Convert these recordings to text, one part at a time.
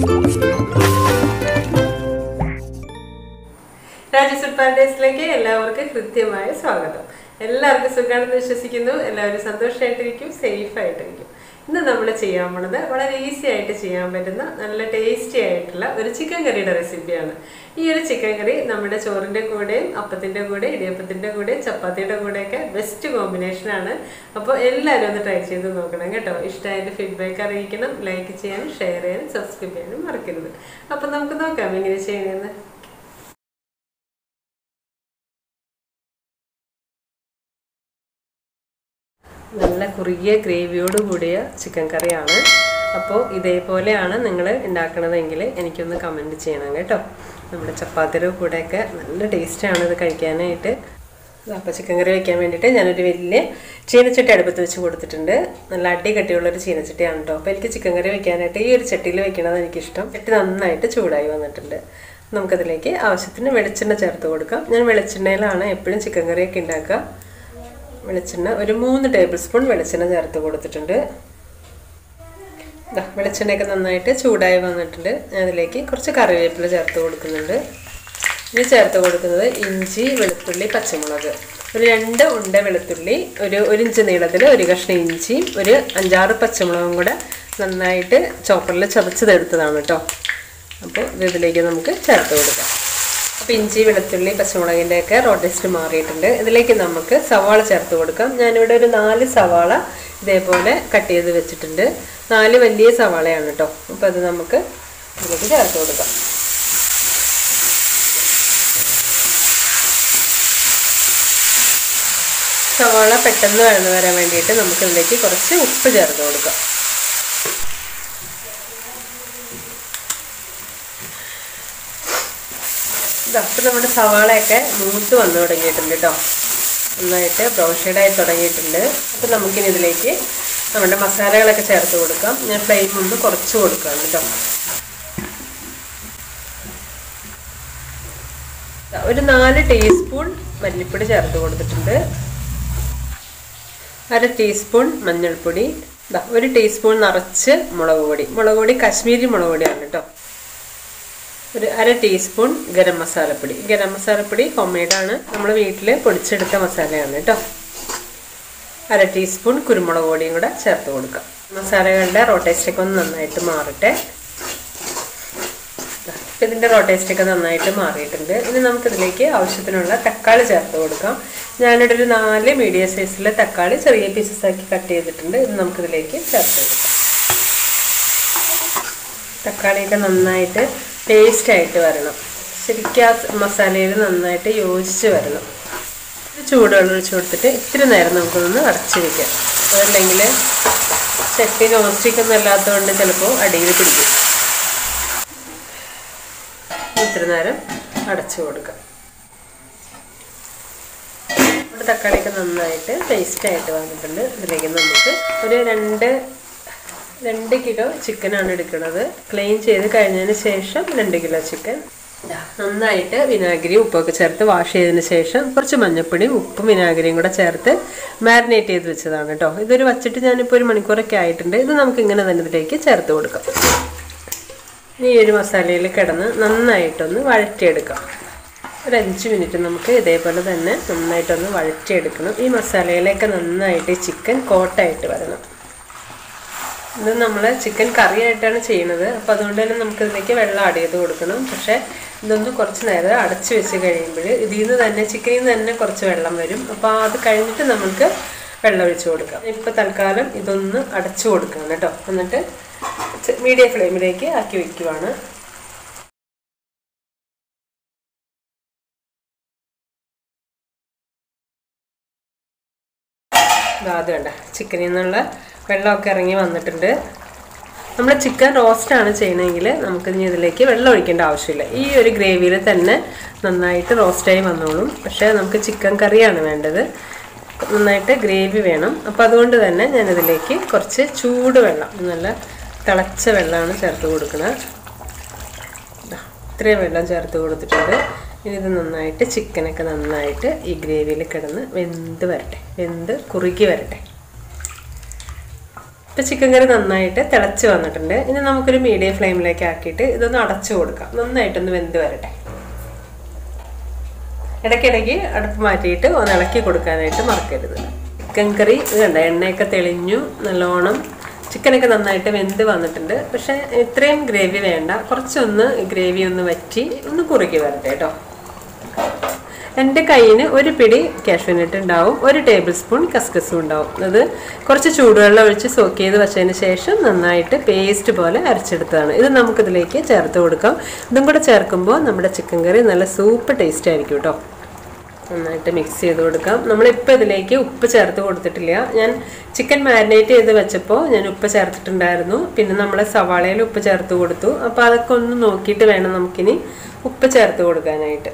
രാജസ്വൽ പാരഡൈസിലേക്ക് എല്ലാവർക്കും കൃത്യമായ സ്വാഗതം എല്ലാവർക്കും സുഖമാണെന്ന് വിശ്വസിക്കുന്നു എല്ലാവരും സന്തോഷമായിട്ടിരിക്കും സേഫ് ആയിട്ടിരിക്കും ഇന്ന് നമ്മൾ ചെയ്യാൻ പോണത് വളരെ ഈസി ആയിട്ട് ചെയ്യാൻ പറ്റുന്ന നല്ല ടേസ്റ്റി ആയിട്ടുള്ള ഒരു ചിക്കൻ കറിയുടെ റെസിപ്പിയാണ് ഈ ഒരു ചിക്കൻ കറി നമ്മുടെ ചോറിൻ്റെ കൂടെയും അപ്പത്തിൻ്റെ കൂടെ ഇടിയപ്പത്തിൻ്റെ കൂടെ ചപ്പാത്തിയുടെ കൂടെയൊക്കെ ബെസ്റ്റ് കോമ്പിനേഷനാണ് അപ്പോൾ എല്ലാവരും ഒന്ന് ട്രൈ ചെയ്ത് നോക്കണം കേട്ടോ ഇഷ്ടമായിട്ട് ഫീഡ്ബാക്ക് അറിയിക്കണം ലൈക്ക് ചെയ്യാനും ഷെയർ ചെയ്യാനും സബ്സ്ക്രൈബ് ചെയ്യാനും മറക്കരുത് അപ്പോൾ നമുക്ക് നോക്കാം എങ്ങനെ ചെയ്യണമെന്ന് നല്ല കുറുകിയ ഗ്രേവിയോട് കൂടിയ ചിക്കൻ കറിയാണ് അപ്പോൾ ഇതേപോലെയാണ് നിങ്ങൾ ഉണ്ടാക്കണതെങ്കിൽ എനിക്കൊന്ന് കമൻറ്റ് ചെയ്യണം കേട്ടോ നമ്മുടെ ചപ്പാത്തിയുടെ കൂടെയൊക്കെ നല്ല ടേസ്റ്റാണ് ഇത് കഴിക്കാനായിട്ട് അപ്പോൾ ചിക്കൻ കറി വയ്ക്കാൻ വേണ്ടിയിട്ട് ഞാനൊരു വലിയ ചീനച്ചട്ടി അടുപ്പത്ത് വെച്ച് കൊടുത്തിട്ടുണ്ട് നല്ല അടി കട്ടിയുള്ളൊരു ചീനച്ചട്ടിയാണ് കേട്ടോ അപ്പോൾ എനിക്ക് ചിക്കൻ കറി വയ്ക്കാനായിട്ട് ഈ ഒരു ചട്ടിയിൽ വെക്കണത് എനിക്കിഷ്ടം ചട്ടി നന്നായിട്ട് ചൂടായി വന്നിട്ടുണ്ട് നമുക്കതിലേക്ക് ആവശ്യത്തിന് വെളിച്ചെണ്ണ ചേർത്ത് കൊടുക്കാം ഞാൻ വെളിച്ചെണ്ണയിലാണ് എപ്പോഴും ചിക്കൻ കറിയൊക്കെ ഉണ്ടാക്കുക വെളിച്ചെണ്ണ ഒരു മൂന്ന് ടേബിൾ സ്പൂൺ വെളിച്ചെണ്ണ ചേർത്ത് കൊടുത്തിട്ടുണ്ട് വെളിച്ചെണ്ണയൊക്കെ നന്നായിട്ട് ചൂടായി വന്നിട്ടുണ്ട് ഞാൻ അതിലേക്ക് കുറച്ച് കറിവേപ്പില ചേർത്ത് കൊടുക്കുന്നുണ്ട് ഇനി ചേർത്ത് കൊടുക്കുന്നത് ഇഞ്ചി വെളുത്തുള്ളി പച്ചമുളക് ഒരു രണ്ട് ഉണ്ട വെളുത്തുള്ളി ഒരു ഒരു ഇഞ്ച് നീളത്തിൽ ഒരു കഷ്ണം ഇഞ്ചിയും ഒരു അഞ്ചാറ് പച്ചമുളകും കൂടെ നന്നായിട്ട് ചോപ്പറിൽ ചതച്ചതെടുത്തതാണ് കേട്ടോ അപ്പോൾ ഇത് ഇതിലേക്ക് നമുക്ക് ചേർത്ത് കൊടുക്കാം അപ്പോൾ ഇഞ്ചി വെളുത്തുള്ളി പച്ചമുളകിൻ്റെ ഒക്കെ റോട്ടേസ്റ്റ് മാറിയിട്ടുണ്ട് ഇതിലേക്ക് നമുക്ക് സവാള ചേർത്ത് കൊടുക്കാം ഞാനിവിടെ ഒരു നാല് സവാള ഇതേപോലെ കട്ട് ചെയ്ത് വെച്ചിട്ടുണ്ട് നാല് വലിയ സവാളയാണ് കേട്ടോ അപ്പോൾ അത് നമുക്ക് ഇതിലേക്ക് ചേർത്ത് കൊടുക്കാം സവാള പെട്ടെന്ന് വഴന്നു വരാൻ വേണ്ടിയിട്ട് നമുക്ക് ഇതിലേക്ക് കുറച്ച് ഉപ്പ് ചേർത്ത് കൊടുക്കാം അപ്പം നമ്മുടെ സവാളയൊക്കെ മൂത്ത് വന്നു തുടങ്ങിയിട്ടുണ്ട് കേട്ടോ നന്നായിട്ട് ബ്രൗൺ ഷെയ്ഡായി തുടങ്ങിയിട്ടുണ്ട് അപ്പം നമുക്കിനി ഇതിലേക്ക് നമ്മുടെ മസാലകളൊക്കെ ചേർത്ത് കൊടുക്കാം ഞാൻ ഫ്ലെയിം ഒന്ന് കുറച്ച് കൊടുക്കാം കേട്ടോ ഒരു നാല് ടീസ്പൂൺ മല്ലിപ്പൊടി ചേർത്ത് കൊടുത്തിട്ടുണ്ട് അര ടീസ്പൂൺ മഞ്ഞൾപ്പൊടി ഒരു ടീസ്പൂൺ നിറച്ച് മുളക് പൊടി മുളക് പൊടി കാശ്മീരി മുളക് പൊടിയാണ് കേട്ടോ ഒരു അര ടീസ്പൂൺ ഗരം മസാലപ്പൊടി ഗരം മസാലപ്പൊടി ഹോംമെയ്ഡാണ് നമ്മൾ വീട്ടിൽ പൊടിച്ചെടുത്ത മസാലയാണ് കേട്ടോ അര ടീസ്പൂൺ കുരുമുളക് പൊടിയും കൂടെ ചേർത്ത് കൊടുക്കാം മസാലകളുടെ റോട്ടേസ്റ്റൊക്കെ ഒന്ന് നന്നായിട്ട് മാറട്ടെ ഇപ്പം ഇതിൻ്റെ റോട്ടേസ്റ്റൊക്കെ നന്നായിട്ട് മാറിയിട്ടുണ്ട് ഇനി നമുക്കിതിലേക്ക് ആവശ്യത്തിനുള്ള തക്കാളി ചേർത്ത് കൊടുക്കാം ഞാനിവിടെ ഒരു നാല് മീഡിയം സൈസിലെ തക്കാളി ചെറിയ പീസസ് ആക്കി കട്ട് ചെയ്തിട്ടുണ്ട് ഇത് നമുക്കിതിലേക്ക് ചേർത്ത് കൊടുക്കാം തക്കാളിയൊക്കെ നന്നായിട്ട് ടേസ്റ്റായിട്ട് വരണം ശരിക്കും ആ മസാലയിൽ നന്നായിട്ട് യോജിച്ച് വരണം ചൂടുവെള്ളം ഒഴിച്ച് കൊടുത്തിട്ട് ഇത്തിരി നേരം നമുക്കൊന്ന് അടച്ച് വയ്ക്കാം അതല്ലെങ്കിൽ ചട്ടി നോൺ സ്റ്റിക്കൊന്നും അല്ലാത്തതുകൊണ്ട് ചിലപ്പോൾ അടിയിൽ പിടിക്കും ഇത്തിരി നേരം അടച്ചു കൊടുക്കാം നമ്മുടെ തക്കാളിയൊക്കെ നന്നായിട്ട് ടേസ്റ്റായിട്ട് വന്നിട്ടുണ്ട് ഇതിലേക്ക് നമുക്ക് ഒരു രണ്ട് രണ്ട് കിലോ ചിക്കനാണ് എടുക്കുന്നത് ക്ലീൻ ചെയ്ത് കഴിഞ്ഞതിന് ശേഷം രണ്ട് കിലോ ചിക്കൻ നന്നായിട്ട് വിനാഗിരി ഉപ്പൊക്കെ ചേർത്ത് വാഷ് ചെയ്തതിന് ശേഷം കുറച്ച് മഞ്ഞപ്പൊടിയും ഉപ്പും വിനാഗിരിയും കൂടെ ചേർത്ത് മാരിനേറ്റ് ചെയ്ത് വെച്ചതാണ് കേട്ടോ ഇതൊരു വച്ചിട്ട് ഞാനിപ്പോൾ ഒരു മണിക്കൂറൊക്കെ ആയിട്ടുണ്ട് ഇത് നമുക്ക് ഇങ്ങനെ തന്നെ ഇതിലേക്ക് ചേർത്ത് കൊടുക്കാം ഈ ഒരു മസാലയിൽ കിടന്ന് നന്നായിട്ടൊന്ന് വഴറ്റിയെടുക്കാം ഒരു അഞ്ച് മിനിറ്റ് നമുക്ക് ഇതേപോലെ തന്നെ നന്നായിട്ടൊന്ന് വഴറ്റിയെടുക്കണം ഈ മസാലയിലേക്ക് നന്നായിട്ട് ചിക്കൻ കോട്ടായിട്ട് വരണം ഇത് നമ്മൾ ചിക്കൻ കറി ആയിട്ടാണ് ചെയ്യുന്നത് അപ്പോൾ അതുകൊണ്ട് തന്നെ നമുക്ക് ഇതിലേക്ക് വെള്ളം ആഡ് ചെയ്ത് കൊടുക്കണം പക്ഷേ ഇതൊന്ന് കുറച്ച് നേരം അടച്ചു വെച്ച് കഴിയുമ്പോൾ ഇതിൽ നിന്ന് തന്നെ ചിക്കനിൽ നിന്ന് തന്നെ കുറച്ച് വെള്ളം വരും അപ്പോൾ അത് കഴിഞ്ഞിട്ട് നമുക്ക് വെള്ളം ഒഴിച്ച് കൊടുക്കാം ഇപ്പോൾ തൽക്കാലം ഇതൊന്ന് അടച്ചു കൊടുക്കണം കേട്ടോ എന്നിട്ട് മീഡിയം ഫ്ലെയിമിലേക്ക് ആക്കി വയ്ക്കുവാണ് അത് വേണ്ട ചിക്കനിൽ നിന്നുള്ള വെള്ളമൊക്കെ ഇറങ്ങി വന്നിട്ടുണ്ട് നമ്മൾ ചിക്കൻ റോസ്റ്റാണ് ചെയ്യണമെങ്കിൽ നമുക്ക് ഇനി ഇതിലേക്ക് വെള്ളം ഒഴിക്കേണ്ട ആവശ്യമില്ല ഈ ഒരു ഗ്രേവിയിൽ തന്നെ നന്നായിട്ട് റോസ്റ്റായി വന്നോളും പക്ഷേ നമുക്ക് ചിക്കൻ കറിയാണ് വേണ്ടത് നന്നായിട്ട് ഗ്രേവി വേണം അപ്പോൾ അതുകൊണ്ട് തന്നെ ഞാനിതിലേക്ക് കുറച്ച് ചൂട് വെള്ളം നല്ല തിളച്ച വെള്ളമാണ് ചേർത്ത് കൊടുക്കുന്നത് ഇത്രയും വെള്ളം ചേർത്ത് കൊടുത്തിട്ടുണ്ട് ഇനി ഇത് നന്നായിട്ട് ചിക്കനൊക്കെ നന്നായിട്ട് ഈ ഗ്രേവിയിൽ കിടന്ന് വെന്ത് വരട്ടെ വെന്ത് കുറുകി വരട്ടെ ഇപ്പം ചിക്കൻ കറി നന്നായിട്ട് തിളച്ച് വന്നിട്ടുണ്ട് ഇനി നമുക്കൊരു മീഡിയം ഫ്ലെയിമിലേക്ക് ആക്കിയിട്ട് ഇതൊന്ന് അടച്ചു കൊടുക്കാം നന്നായിട്ടൊന്ന് വെന്ത് വരട്ടെ ഇടയ്ക്കിടയ്ക്ക് അടുപ്പ് മാറ്റിയിട്ട് ഒന്ന് ഇളക്കി കൊടുക്കാനായിട്ട് മറക്കരുത് ചിക്കൻ കറി ഇത് കണ്ട എണ്ണയൊക്കെ തെളിഞ്ഞു നല്ലോണം ചിക്കനൊക്കെ നന്നായിട്ട് വെന്ത് വന്നിട്ടുണ്ട് പക്ഷേ ഇത്രയും ഗ്രേവി വേണ്ട കുറച്ചൊന്ന് ഗ്രേവി ഒന്ന് വറ്റി ഒന്ന് കുറുക്കി വരട്ടെ കേട്ടോ എൻ്റെ കയ്യിന് ഒരു പിടി കാഷ്യൂനട്ട് ഉണ്ടാവും ഒരു ടേബിൾ സ്പൂൺ കസ്കസും ഉണ്ടാവും അത് കുറച്ച് ചൂടുവെള്ളം ഒഴിച്ച് സോക്ക് ചെയ്ത് വെച്ചതിന് ശേഷം നന്നായിട്ട് പേസ്റ്റ് പോലെ അരച്ചെടുത്തതാണ് ഇത് നമുക്കിതിലേക്ക് ചേർത്ത് കൊടുക്കാം ഇതും കൂടെ ചേർക്കുമ്പോൾ നമ്മുടെ ചിക്കൻ കറി നല്ല സൂപ്പർ ടേസ്റ്റ് ആയിരിക്കും കേട്ടോ നന്നായിട്ട് മിക്സ് ചെയ്ത് കൊടുക്കാം നമ്മളിപ്പോൾ ഇതിലേക്ക് ഉപ്പ് ചേർത്ത് കൊടുത്തിട്ടില്ല ഞാൻ ചിക്കൻ മാരിനേറ്റ് ചെയ്ത് വെച്ചപ്പോൾ ഞാൻ ഉപ്പ് ചേർത്തിട്ടുണ്ടായിരുന്നു പിന്നെ നമ്മൾ സവാളയിൽ ഉപ്പ് ചേർത്ത് കൊടുത്തു അപ്പോൾ അതൊക്കെ ഒന്ന് നോക്കിയിട്ട് വേണം നമുക്കിനി ഉപ്പ് ചേർത്ത് കൊടുക്കാനായിട്ട്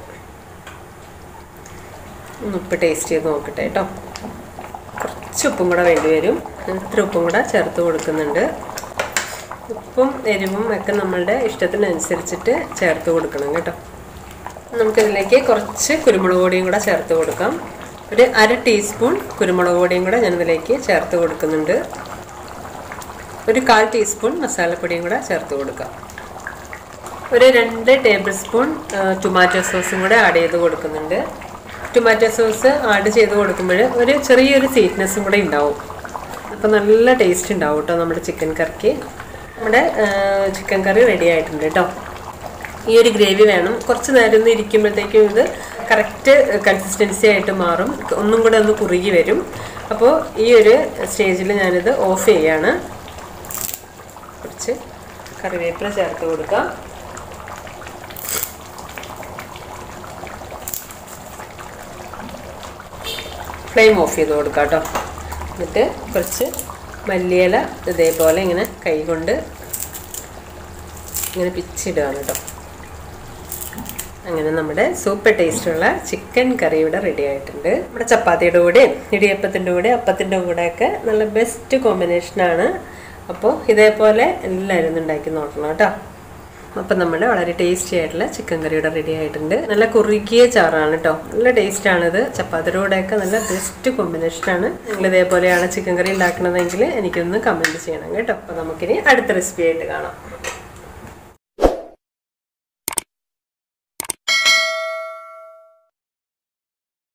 ഒന്ന് ഉപ്പ് ടേസ്റ്റ് ചെയ്ത് നോക്കട്ടെ കേട്ടോ കുറച്ച് ഉപ്പും കൂടെ വേണ്ടി വരും ഇത്ര ഉപ്പും കൂടെ ചേർത്ത് കൊടുക്കുന്നുണ്ട് ഉപ്പും എരിവും ഒക്കെ നമ്മളുടെ ഇഷ്ടത്തിനനുസരിച്ചിട്ട് ചേർത്ത് കൊടുക്കണം കേട്ടോ നമുക്കിതിലേക്ക് കുറച്ച് കുരുമുളക് പൊടിയും കൂടെ ചേർത്ത് കൊടുക്കാം ഒരു അര ടീസ്പൂൺ കുരുമുളക് പൊടിയും കൂടെ ഞാനിതിലേക്ക് ചേർത്ത് കൊടുക്കുന്നുണ്ട് ഒരു കാൽ ടീസ്പൂൺ മസാലപ്പൊടിയും കൂടെ ചേർത്ത് കൊടുക്കാം ഒരു രണ്ട് ടേബിൾ സ്പൂൺ ടൊമാറ്റോ സോസും കൂടെ ആഡ് ചെയ്ത് കൊടുക്കുന്നുണ്ട് ടൊമാറ്റോ സോസ് ആഡ് ചെയ്ത് കൊടുക്കുമ്പോൾ ഒരു ചെറിയൊരു സ്വീറ്റ്നെസ്സും കൂടെ ഉണ്ടാവും അപ്പോൾ നല്ല ടേസ്റ്റ് ഉണ്ടാവും കേട്ടോ നമ്മുടെ ചിക്കൻ കറിക്ക് നമ്മുടെ ചിക്കൻ കറി റെഡി ആയിട്ടുണ്ട് കേട്ടോ ഈ ഒരു ഗ്രേവി വേണം കുറച്ച് നേരം ഒന്ന് ഇരിക്കുമ്പോഴത്തേക്കും ഇത് കറക്റ്റ് കൺസിസ്റ്റൻസി ആയിട്ട് മാറും ഒന്നും കൂടെ ഒന്ന് കുറുകി വരും അപ്പോൾ ഈ ഒരു സ്റ്റേജിൽ ഞാനിത് ഓഫ് ചെയ്യാണ് കുറച്ച് കറിവേപ്പില ചേർത്ത് കൊടുക്കാം ഫ്ലെയിം ഓഫ് ചെയ്ത് കൊടുക്കാം കേട്ടോ എന്നിട്ട് കുറച്ച് മല്ലിയില ഇതേപോലെ ഇങ്ങനെ കൈ കൊണ്ട് ഇങ്ങനെ പിച്ചിടുകയാണ് കേട്ടോ അങ്ങനെ നമ്മുടെ സൂപ്പർ ടേസ്റ്റുള്ള ചിക്കൻ കറി ഇവിടെ റെഡി ആയിട്ടുണ്ട് നമ്മുടെ ചപ്പാത്തിയുടെ കൂടെയും ഇടിയപ്പത്തിൻ്റെ കൂടെ അപ്പത്തിൻ്റെ കൂടെയൊക്കെ നല്ല ബെസ്റ്റ് കോമ്പിനേഷനാണ് അപ്പോൾ ഇതേപോലെ എല്ലാവരും ഉണ്ടാക്കി നോക്കണം കേട്ടോ അപ്പം നമ്മുടെ വളരെ ടേസ്റ്റി ആയിട്ടുള്ള ചിക്കൻ കറിയുടെ റെഡി ആയിട്ടുണ്ട് നല്ല കുറുകിയ ചാറാണ് കേട്ടോ നല്ല ടേസ്റ്റാണിത് ചപ്പാത്തിയുടെ കൂടെയൊക്കെ നല്ല ബെസ്റ്റ് കോമ്പിനേഷനാണ് നിങ്ങൾ ഇതേപോലെയാണ് ചിക്കൻ കറി ഉണ്ടാക്കണതെങ്കിൽ എനിക്കൊന്ന് കമൻറ്റ് ചെയ്യണം കേട്ടോ അപ്പോൾ നമുക്കിനി അടുത്ത റെസിപ്പി ആയിട്ട് കാണാം